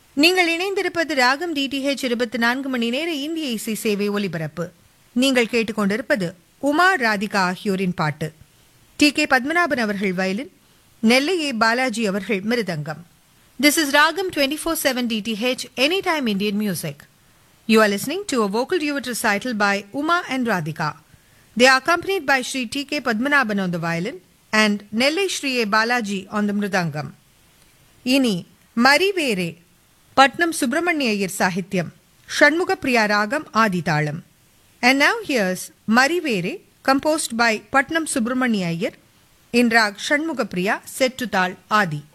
நீங்கள் இணைந்திருப்பது ராகம் டிடிஹெச் இருபத்தி நான்கு மணி நேர இந்திய இசை சேவை ஒலிபரப்பு நீங்கள் கேட்டுக்கொண்டிருப்பது உமா ராதிகா ஆகியோரின் பாட்டு டி கே பத்மநாபன் அவர்கள் வயலின் நெல்லை ஏ பாலாஜி அவர்கள் mridangam this is ragam twenty four seven DTH any time Indian music You are listening to a vocal duet recital by Uma and Radhika. They are accompanied by Sri T.K. Padmanabhan on the violin and Nellai Sri A. Balaji on the mridangam. இனி மரிவேரே Patnam Subramania Iyer சாகித்யம் Shanmukhapriya ராகம் ஆதிதாளம் and now here's Marivere composed by Patnam Subramania Iyer in raag Shanmukhapriya set to taal Aadhi